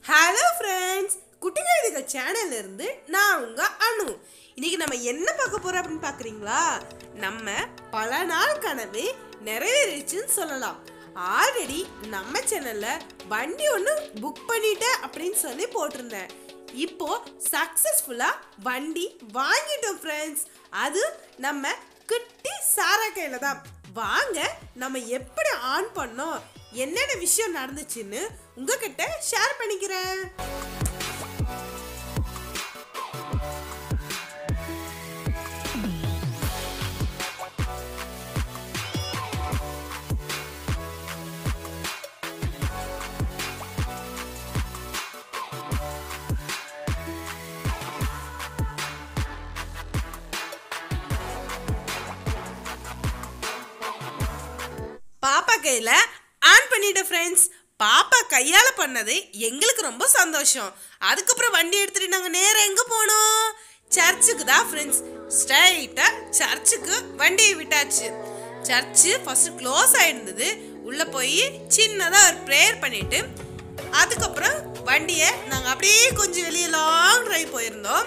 hello friends குட்டிகழுதிகள் சேனல்ல இருந்து நான் உங்க அனு இன்னைக்கு நம்ம என்ன பார்க்க போறோம் அப்படின்னு பாக்குறீங்களா நம்ம பல நாள் கனவு நிறைவேறிச்சுன்னு சொல்லலாம் ஆல்ரெடி நம்ம சேனல்ல வண்டி ஒன்று புக் பண்ணிட்டேன் அப்படின்னு சொல்லி போட்டிருந்தேன் இப்போ சக்சஸ்ஃபுல்லா வண்டி வாங்கிட்டோம் ஃப்ரெண்ட்ஸ் அது நம்ம குட்டி சாரா கையில தான் வாங்க நம்ம எப்படி ஆன் பண்ணோம் என்னென்ன விஷயம் நடந்துச்சுன்னு உங்ககிட்ட ஷேர் பண்ணிக்கிறேன் பாப்பா கையில ஆன் பண்ணிட்டேன் ஃப்ரெண்ட்ஸ் பாப்பா கையால பண்ணது எங்களுக்கு ரொம்ப சந்தோஷம் அதுக்கப்புறம் வண்டி எடுத்துட்டு நாங்க நேரா எங்க போனோம் சர்ச்சுக்கு தான் ஃப்ரெண்ட்ஸ் ஸ்ட்ரைட்டா சர்ச்சுக்கு வண்டியை விட்டாச்சு சர்ச்சு ஃபர்ஸ்ட் க்ளோஸ் ஆயிருந்தது உள்ள போய் சின்னதா ஒரு ப்ரேயர் பண்ணிட்டு அதுக்கப்புறம் வண்டியை நாங்க அப்படியே கொஞ்சம் வெளியே லாங் டிரைவ் போயிருந்தோம்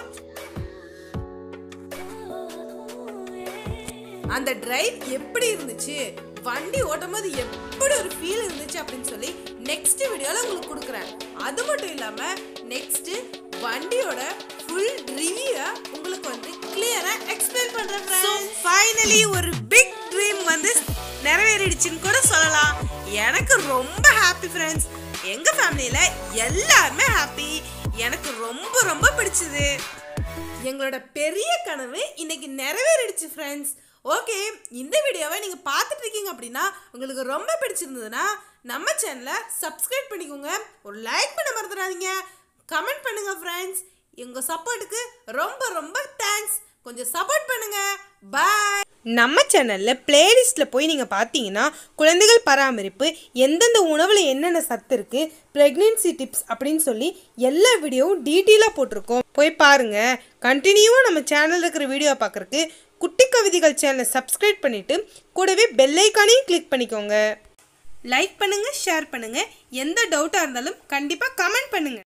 அந்த டிரைவ் எப்படி இருந்துச்சு வண்டி ஓட்டும் போது எப்படி ஒரு ஃபீல் இருந்துச்சு அப்படின்னு சொல்லி நெக்ஸ்ட் வீடியோல உங்களுக்கு கொடுக்குறேன் அது மட்டும் இல்லாம நெக்ஸ்ட் வண்டியோட ஃபுல் ரிவ்யூ உங்களுக்கு வந்து கிளியரா எக்ஸ்பிளைன் பண்றேன் ஸோ ஃபைனலி ஒரு பிக் ட்ரீம் வந்து நிறைவேறிடுச்சுன்னு கூட சொல்லலாம் எனக்கு ரொம்ப ஹாப்பி ஃப்ரெண்ட்ஸ் எங்க ஃபேமிலியில எல்லாருமே ஹாப்பி எனக்கு ரொம்ப ரொம்ப பிடிச்சது எங்களோட பெரிய கனவு இன்னைக்கு நிறைவேறிடுச்சு ஃப்ரெண்ட்ஸ் ஓகே இந்த வீடியோவை நீங்கள் பார்த்துட்டு இருக்கீங்க அப்படின்னா உங்களுக்கு ரொம்ப பிடிச்சிருந்ததுன்னா நம்ம சேனலை சப்ஸ்கிரைப் பண்ணிக்கோங்க ஒரு லைக் பண்ண மறந்துடாதீங்க கமெண்ட் பண்ணுங்க ஃப்ரெண்ட்ஸ் எங்கள் சப்போர்ட்டுக்கு ரொம்ப ரொம்ப தேங்க்ஸ் கொஞ்சம் சப்போர்ட் பண்ணுங்க பாய் நம்ம சேனலில் பிளேலிஸ்ட்டில் போய் நீங்கள் பார்த்தீங்கன்னா குழந்தைகள் பராமரிப்பு எந்தெந்த உணவில் என்னென்ன சத்து இருக்குது ப்ரெக்னென்சி டிப்ஸ் அப்படின்னு சொல்லி எல்லா வீடியோவும் டீட்டெயிலாக போட்டிருக்கோம் போய் பாருங்க கண்டினியூவாக நம்ம சேனலில் இருக்கிற வீடியோ பார்க்குறக்கு குட்டி கவிதைகள் சேனலை சப்ஸ்கிரைப் பண்ணிவிட்டு கூடவே பெல்லைக்கானையும் கிளிக் பண்ணிக்கோங்க லைக் பண்ணுங்கள் ஷேர் பண்ணுங்கள் எந்த டவுட்டாக இருந்தாலும் கண்டிப்பாக கமெண்ட் பண்ணுங்கள்